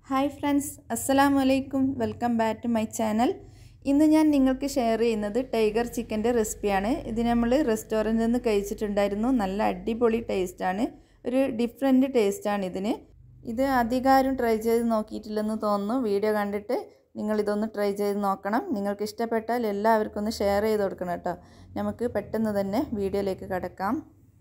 hi friends അസ്സലാമു അലൈക്കും welcome back to my channel ഇന്ന് ഞാൻ നിങ്ങൾക്ക് ഷെയർ ചെയ്യുന്നത് ടൈഗർ ചിക്കൻ്റെ റെസിപ്പിയാണ് ഇത് നമ്മൾ റെസ്റ്റോറൻറ്റിൽ നിന്ന് കഴിച്ചിട്ടുണ്ടായിരുന്നു നല്ല അടിപൊളി ടേസ്റ്റാണ് ഒരു ഡിഫറെൻറ്റ് ടേസ്റ്റാണ് ഇതിന് ഇത് അധികാരം ട്രൈ ചെയ്ത് നോക്കിയിട്ടില്ലെന്ന് തോന്നുന്നു വീഡിയോ കണ്ടിട്ട് നിങ്ങളിതൊന്ന് ട്രൈ ചെയ്ത് നോക്കണം നിങ്ങൾക്ക് ഇഷ്ടപ്പെട്ടാൽ എല്ലാവർക്കും ഒന്ന് ഷെയർ ചെയ്ത് കൊടുക്കണം കേട്ടോ നമുക്ക് പെട്ടെന്ന് തന്നെ വീഡിയോയിലേക്ക് കിടക്കാം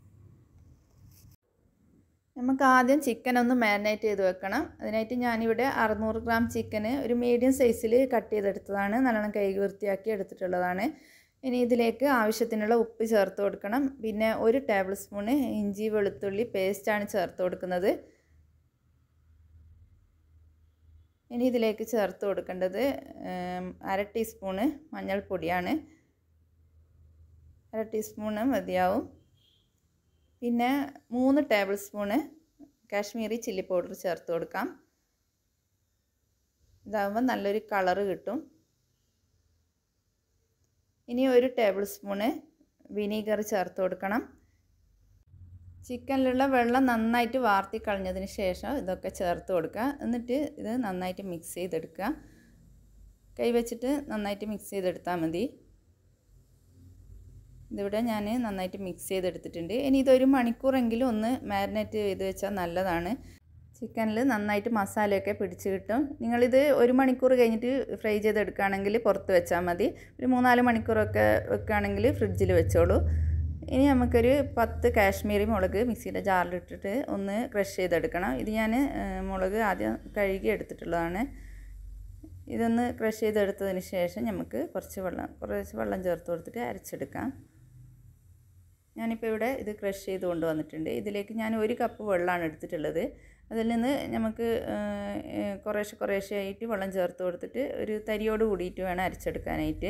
നമുക്ക് ആദ്യം ചിക്കൻ ഒന്ന് മാരിനേറ്റ് ചെയ്ത് വെക്കണം അതിനായിട്ട് ഞാനിവിടെ അറുന്നൂറ് ഗ്രാം ചിക്കന് ഒരു മീഡിയം സൈസിൽ കട്ട് ചെയ്തെടുത്തതാണ് നല്ലോണം കഴുകി വൃത്തിയാക്കി എടുത്തിട്ടുള്ളതാണ് ഇനി ഇതിലേക്ക് ആവശ്യത്തിനുള്ള ഉപ്പ് ചേർത്ത് കൊടുക്കണം പിന്നെ ഒരു ടേബിൾ സ്പൂണ് ഇഞ്ചി വെളുത്തുള്ളി പേസ്റ്റാണ് ചേർത്ത് കൊടുക്കുന്നത് ഇനി ഇതിലേക്ക് ചേർത്ത് കൊടുക്കേണ്ടത് അര ടീസ്പൂണ് മഞ്ഞൾപ്പൊടിയാണ് അര ടീസ്പൂണ് മതിയാവും പിന്നെ മൂന്ന് tablespoon Kashmiri chilli powder ചേർത്ത് കൊടുക്കാം ഇതാകുമ്പോൾ നല്ലൊരു കളറ് കിട്ടും ഇനി ഒരു ടേബിൾ സ്പൂണ് വിനീഗർ ചേർത്ത് കൊടുക്കണം ചിക്കനിലുള്ള വെള്ളം നന്നായിട്ട് വാർത്തി കളഞ്ഞതിന് ശേഷം ഇതൊക്കെ ചേർത്ത് കൊടുക്കുക എന്നിട്ട് ഇത് നന്നായിട്ട് മിക്സ് ചെയ്തെടുക്കുക കൈ വെച്ചിട്ട് നന്നായിട്ട് മിക്സ് ചെയ്തെടുത്താൽ മതി ഇതിവിടെ ഞാൻ നന്നായിട്ട് മിക്സ് ചെയ്തെടുത്തിട്ടുണ്ട് ഇനി ഇതൊരു മണിക്കൂറെങ്കിലും ഒന്ന് മാരിനേറ്റ് ചെയ്ത് വെച്ചാൽ നല്ലതാണ് ചിക്കനിൽ നന്നായിട്ട് മസാലയൊക്കെ പിടിച്ച് കിട്ടും നിങ്ങളിത് ഒരു മണിക്കൂർ കഴിഞ്ഞിട്ട് ഫ്രൈ ചെയ്തെടുക്കുകയാണെങ്കിൽ പുറത്ത് വെച്ചാൽ മതി ഒരു മൂന്നാല് മണിക്കൂറൊക്കെ വെക്കുകയാണെങ്കിൽ ഫ്രിഡ്ജിൽ വെച്ചോളൂ ഇനി നമുക്കൊരു പത്ത് കാശ്മീരി മുളക് മിക്സിയുടെ ജാറിലിട്ടിട്ട് ഒന്ന് ക്രഷ് ചെയ്തെടുക്കണം ഇത് ഞാൻ മുളക് ആദ്യം കഴുകി എടുത്തിട്ടുള്ളതാണ് ഇതൊന്ന് ക്രഷ് ചെയ്തെടുത്തതിന് ശേഷം നമുക്ക് കുറച്ച് വെള്ളം കുറച്ച് വെള്ളം ചേർത്ത് കൊടുത്തിട്ട് അരച്ചെടുക്കാം ഞാനിപ്പോൾ ഇവിടെ ഇത് ക്രഷ് ചെയ്ത് കൊണ്ടുവന്നിട്ടുണ്ട് ഇതിലേക്ക് ഞാൻ ഒരു കപ്പ് വെള്ളമാണ് എടുത്തിട്ടുള്ളത് അതിൽ നിന്ന് നമുക്ക് കുറേശ്ശെ കുറേശ്ശെ ആയിട്ട് വെള്ളം ചേർത്ത് കൊടുത്തിട്ട് ഒരു തരിയോട് കൂടിയിട്ട് വേണം അരച്ചെടുക്കാനായിട്ട്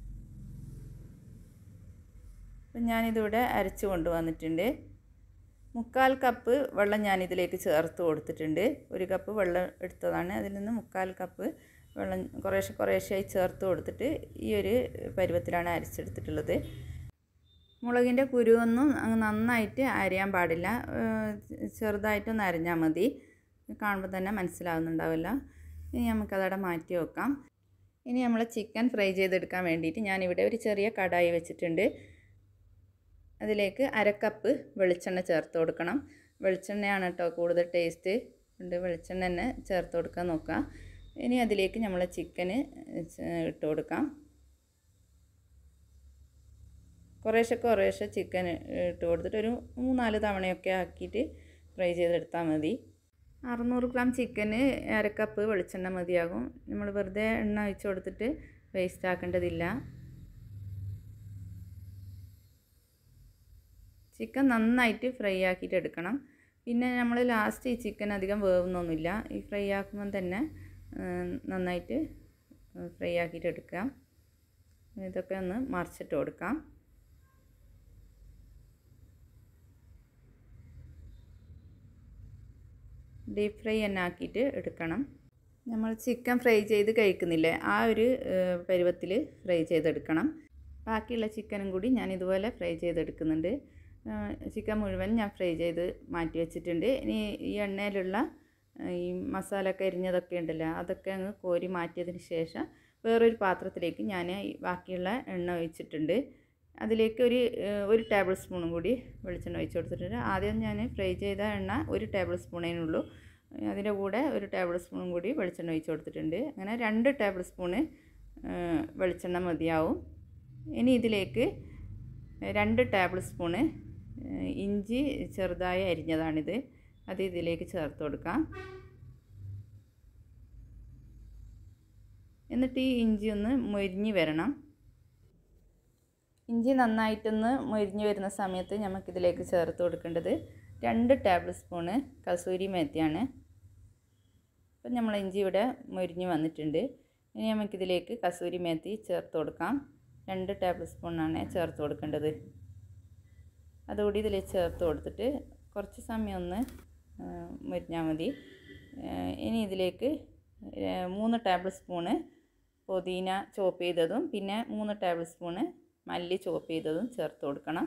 അപ്പം ഞാനിതിവിടെ അരച്ച് കൊണ്ടുവന്നിട്ടുണ്ട് മുക്കാൽ കപ്പ് വെള്ളം ഞാനിതിലേക്ക് ചേർത്ത് കൊടുത്തിട്ടുണ്ട് ഒരു കപ്പ് വെള്ളം എടുത്തതാണ് അതിൽ നിന്ന് മുക്കാൽ കപ്പ് വെള്ളം കുറേശ്ശെ കുറേശ്ശെയായി ചേർത്ത് കൊടുത്തിട്ട് ഈ ഒരു പരുവത്തിലാണ് അരച്ചെടുത്തിട്ടുള്ളത് മുളകിൻ്റെ കുരുവൊന്നും അങ്ങ് നന്നായിട്ട് അരയാൻ പാടില്ല ചെറുതായിട്ടൊന്ന് അരഞ്ഞാൽ മതി കാണുമ്പോൾ തന്നെ മനസ്സിലാവുന്നുണ്ടാവില്ല ഇനി നമുക്കതവിടെ മാറ്റി വെക്കാം ഇനി നമ്മൾ ചിക്കൻ ഫ്രൈ ചെയ്തെടുക്കാൻ വേണ്ടിയിട്ട് ഞാനിവിടെ ഒരു ചെറിയ കടായി വെച്ചിട്ടുണ്ട് അതിലേക്ക് അരക്കപ്പ് വെളിച്ചെണ്ണ ചേർത്ത് കൊടുക്കണം വെളിച്ചെണ്ണയാണ് കേട്ടോ കൂടുതൽ ടേസ്റ്റ് ഉണ്ട് വെളിച്ചെണ്ണ തന്നെ ചേർത്ത് കൊടുക്കാൻ നോക്കുക ഇനി അതിലേക്ക് നമ്മൾ ചിക്കന് ഇട്ട് കൊടുക്കാം കുറേശ്ശെ കുറേശ്ശെ ചിക്കൻ ഇട്ട് കൊടുത്തിട്ട് ഒരു മൂന്നാല് തവണയൊക്കെ ആക്കിയിട്ട് ഫ്രൈ ചെയ്തെടുത്താൽ മതി അറുന്നൂറ് ഗ്രാം ചിക്കന് അരക്കപ്പ് വെളിച്ചെണ്ണ മതിയാകും നമ്മൾ വെറുതെ എണ്ണ ഒഴിച്ച് കൊടുത്തിട്ട് വേസ്റ്റ് ആക്കേണ്ടതില്ല ചിക്കൻ നന്നായിട്ട് ഫ്രൈ ആക്കിയിട്ട് എടുക്കണം പിന്നെ നമ്മൾ ലാസ്റ്റ് ഈ ചിക്കൻ അധികം വേവുന്നൊന്നുമില്ല ഈ ഫ്രൈ ആക്കുമ്പം തന്നെ നന്നായിട്ട് ഫ്രൈ ആക്കിയിട്ട് എടുക്കാം ഇതൊക്കെ ഒന്ന് മറിച്ചിട്ട് കൊടുക്കാം ഡീപ്പ് ഫ്രൈ തന്നെ ആക്കിയിട്ട് എടുക്കണം നമ്മൾ ചിക്കൻ ഫ്രൈ ചെയ്ത് കഴിക്കുന്നില്ലേ ആ ഒരു പരുവത്തിൽ ഫ്രൈ ചെയ്തെടുക്കണം ബാക്കിയുള്ള ചിക്കനും കൂടി ഞാൻ ഇതുപോലെ ഫ്രൈ ചെയ്തെടുക്കുന്നുണ്ട് ചിക്കൻ മുഴുവൻ ഞാൻ ഫ്രൈ ചെയ്ത് മാറ്റി വെച്ചിട്ടുണ്ട് ഇനി ഈ എണ്ണയിലുള്ള ഈ മസാല ഒക്കെ എരിഞ്ഞതൊക്കെ ഉണ്ടല്ലോ അതൊക്കെ അങ്ങ് കോരി മാറ്റിയതിന് ശേഷം വേറൊരു പാത്രത്തിലേക്ക് ഞാൻ ബാക്കിയുള്ള എണ്ണ ഒഴിച്ചിട്ടുണ്ട് അതിലേക്ക് ഒരു ഒരു ടേബിൾ സ്പൂണും കൂടി വെളിച്ചെണ്ണ ഒഴിച്ച് കൊടുത്തിട്ടുണ്ട് ആദ്യം ഞാൻ ഫ്രൈ ചെയ്ത എണ്ണ ഒരു ടേബിൾ സ്പൂണേനുള്ളൂ അതിൻ്റെ കൂടെ ഒരു ടേബിൾ സ്പൂണും കൂടി വെളിച്ചെണ്ണ ഒഴിച്ച് കൊടുത്തിട്ടുണ്ട് അങ്ങനെ രണ്ട് ടേബിൾ സ്പൂണ് വെളിച്ചെണ്ണ മതിയാവും ഇനി ഇതിലേക്ക് രണ്ട് ടേബിൾ സ്പൂണ് ഇഞ്ചി ചെറുതായി അരിഞ്ഞതാണിത് അത് ഇതിലേക്ക് ചേർത്ത് കൊടുക്കാം എന്നിട്ട് ഈ ഇഞ്ചി ഒന്ന് മൊരിഞ്ഞ് വരണം ഇഞ്ചി നന്നായിട്ടൊന്ന് മൊരിഞ്ഞ് വരുന്ന സമയത്ത് നമുക്കിതിലേക്ക് ചേർത്ത് കൊടുക്കേണ്ടത് രണ്ട് ടേബിൾ സ്പൂണ് കസൂരി മേത്തിയാണ് അപ്പം നമ്മൾ ഇഞ്ചി ഇവിടെ മൊരിഞ്ഞ് വന്നിട്ടുണ്ട് ഇനി നമുക്കിതിലേക്ക് കസൂരി മേത്തി ചേർത്ത് കൊടുക്കാം രണ്ട് ടേബിൾ സ്പൂണാണ് ചേർത്ത് കൊടുക്കേണ്ടത് അതുകൂടി ഇതിൽ ചേർത്ത് കൊടുത്തിട്ട് കുറച്ച് സമയം ഒന്ന് മൊരിഞ്ഞാൽ മതി ഇനി ഇതിലേക്ക് മൂന്ന് ടേബിൾ സ്പൂണ് പുതിന ചോപ്പ് ചെയ്തതും പിന്നെ മൂന്ന് ടേബിൾ സ്പൂണ് മല്ലി ചോപ്പ് ചെയ്തതും ചേർത്ത് കൊടുക്കണം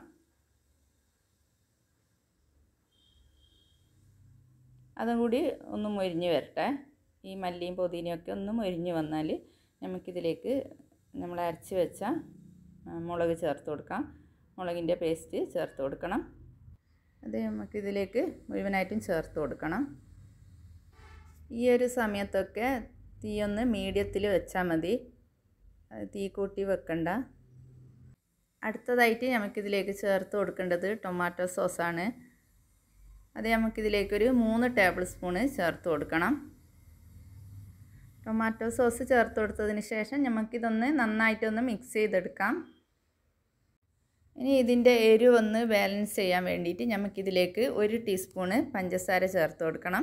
അതും കൂടി ഒന്ന് മൊരിഞ്ഞ് വരട്ടെ ഈ മല്ലിയും പുതിനയൊക്കെ ഒന്ന് മൊരിഞ്ഞ് വന്നാൽ നമുക്കിതിലേക്ക് നമ്മൾ അരച്ച് വെച്ച മുളക് ചേർത്ത് കൊടുക്കാം മുളകിൻ്റെ പേസ്റ്റ് ചേർത്ത് കൊടുക്കണം അത് നമുക്കിതിലേക്ക് മുഴുവനായിട്ടും ചേർത്ത് കൊടുക്കണം ഈ ഒരു സമയത്തൊക്കെ തീ ഒന്ന് മീഡിയത്തിൽ വെച്ചാൽ മതി തീ കൂട്ടി വെക്കണ്ട അടുത്തതായിട്ട് നമുക്കിതിലേക്ക് ചേർത്ത് കൊടുക്കേണ്ടത് ടൊമാറ്റോ സോസാണ് അത് നമുക്കിതിലേക്കൊരു മൂന്ന് ടേബിൾ സ്പൂണ് ചേർത്ത് കൊടുക്കണം ടൊമാറ്റോ സോസ് ചേർത്ത് കൊടുത്തതിന് ശേഷം നമുക്കിതൊന്ന് നന്നായിട്ടൊന്ന് മിക്സ് ചെയ്തെടുക്കാം ഇനി ഇതിൻ്റെ എരിവ് ഒന്ന് ബാലൻസ് ചെയ്യാൻ വേണ്ടിയിട്ട് നമുക്കിതിലേക്ക് ഒരു ടീസ്പൂണ് പഞ്ചസാര ചേർത്ത് കൊടുക്കണം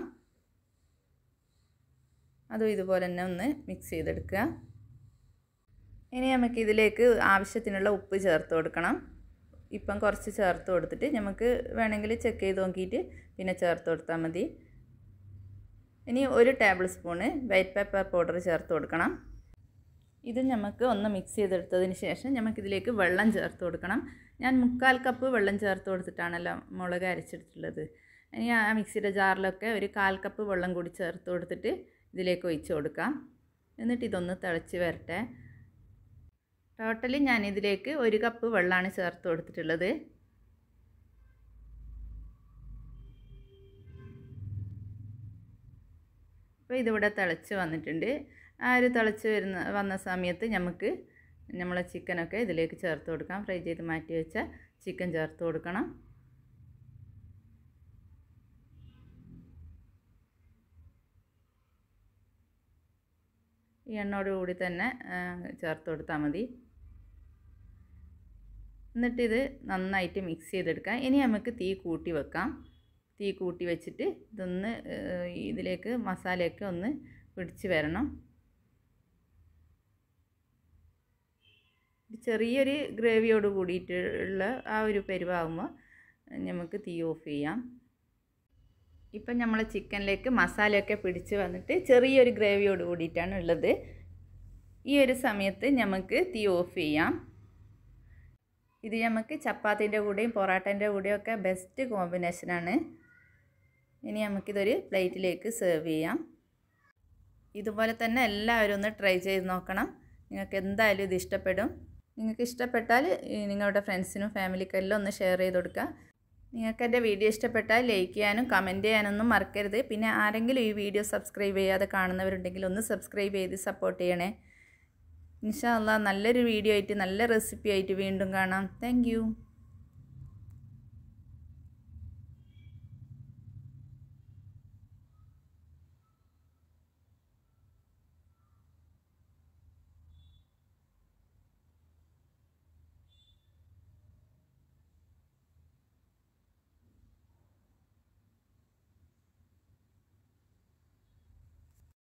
അതും ഇതുപോലെ തന്നെ ഒന്ന് മിക്സ് ചെയ്തെടുക്കുക ഇനി നമുക്കിതിലേക്ക് ആവശ്യത്തിനുള്ള ഉപ്പ് ചേർത്ത് കൊടുക്കണം ഇപ്പം കുറച്ച് ചേർത്ത് കൊടുത്തിട്ട് നമുക്ക് വേണമെങ്കിൽ ചെക്ക് ചെയ്ത് നോക്കിയിട്ട് പിന്നെ ചേർത്ത് കൊടുത്താൽ മതി ഇനി ഒരു tablespoon white pepper powder ചേർത്ത് കൊടുക്കണം ഇത് നമുക്ക് ഒന്ന് മിക്സ് ചെയ്തെടുത്തതിന് ശേഷം നമുക്കിതിലേക്ക് വെള്ളം ചേർത്ത് കൊടുക്കണം ഞാൻ മുക്കാൽ കപ്പ് വെള്ളം ചേർത്ത് കൊടുത്തിട്ടാണല്ലോ മുളക് അരച്ചെടുത്തിട്ടുള്ളത് ഇനി ആ മിക്സിയുടെ ജാറിലൊക്കെ ഒരു കാൽ കപ്പ് വെള്ളം കൂടി ചേർത്ത് കൊടുത്തിട്ട് ഇതിലേക്ക് ഒഴിച്ച് കൊടുക്കാം എന്നിട്ട് ഇതൊന്ന് തിളച്ച് വരട്ടെ ടോട്ടലി ഞാൻ ഇതിലേക്ക് ഒരു കപ്പ് വെള്ളമാണ് ചേർത്ത് കൊടുത്തിട്ടുള്ളത് അപ്പോൾ ഇതിവിടെ തിളച്ച് വന്നിട്ടുണ്ട് ആ ഒരു തിളച്ച് വരുന്ന വന്ന സമയത്ത് നമുക്ക് നമ്മളെ ചിക്കനൊക്കെ ഇതിലേക്ക് ചേർത്ത് കൊടുക്കാം ഫ്രൈ ചെയ്ത് മാറ്റി വെച്ച ചിക്കൻ ചേർത്ത് കൊടുക്കണം ഈ എണ്ണയോട് കൂടി തന്നെ ചേർത്ത് കൊടുത്താൽ മതി എന്നിട്ടിത് നന്നായിട്ട് മിക്സ് ചെയ്തെടുക്കാം ഇനി നമുക്ക് തീ കൂട്ടി വെക്കാം തീ കൂട്ടി വെച്ചിട്ട് ഇതൊന്ന് ഇതിലേക്ക് മസാലയൊക്കെ ഒന്ന് പിടിച്ച് വരണം ചെറിയൊരു ഗ്രേവിയോട് കൂടിയിട്ടുള്ള ആ ഒരു പരിവാകുമ്പോൾ നമുക്ക് തീ ഓഫ് ചെയ്യാം ഇപ്പം നമ്മൾ ചിക്കനിലേക്ക് മസാലയൊക്കെ പിടിച്ച് വന്നിട്ട് ചെറിയൊരു ഗ്രേവിയോട് കൂടിയിട്ടാണ് ഉള്ളത് ഈ ഒരു സമയത്ത് നമുക്ക് തീ ഓഫ് ചെയ്യാം ഇത് നമുക്ക് ചപ്പാത്തിൻ്റെ കൂടെയും പൊറാട്ടൻ്റെ കൂടെയും ഒക്കെ ബെസ്റ്റ് കോമ്പിനേഷനാണ് ഇനി നമുക്കിതൊരു പ്ലേറ്റിലേക്ക് സെർവ് ചെയ്യാം ഇതുപോലെ തന്നെ എല്ലാവരും ഒന്ന് ട്രൈ ചെയ്ത് നോക്കണം നിങ്ങൾക്ക് എന്തായാലും ഇത് ഇഷ്ടപ്പെടും നിങ്ങൾക്ക് ഇഷ്ടപ്പെട്ടാൽ നിങ്ങളുടെ ഫ്രണ്ട്സിനും ഫാമിലിക്കും എല്ലാം ഒന്ന് ഷെയർ ചെയ്ത് കൊടുക്കുക നിങ്ങൾക്ക് എൻ്റെ വീഡിയോ ഇഷ്ടപ്പെട്ടാൽ ലൈക്ക് ചെയ്യാനും കമൻറ്റ് ചെയ്യാനൊന്നും മറക്കരുത് പിന്നെ ആരെങ്കിലും ഈ വീഡിയോ സബ്സ്ക്രൈബ് ചെയ്യാതെ കാണുന്നവരുണ്ടെങ്കിൽ ഒന്ന് സബ്സ്ക്രൈബ് ചെയ്ത് സപ്പോർട്ട് ചെയ്യണേ ഇൻഷാ അല്ലാ നല്ലൊരു വീഡിയോ ആയിട്ട് നല്ല റെസിപ്പി ആയിട്ട് വീണ്ടും കാണാം താങ്ക്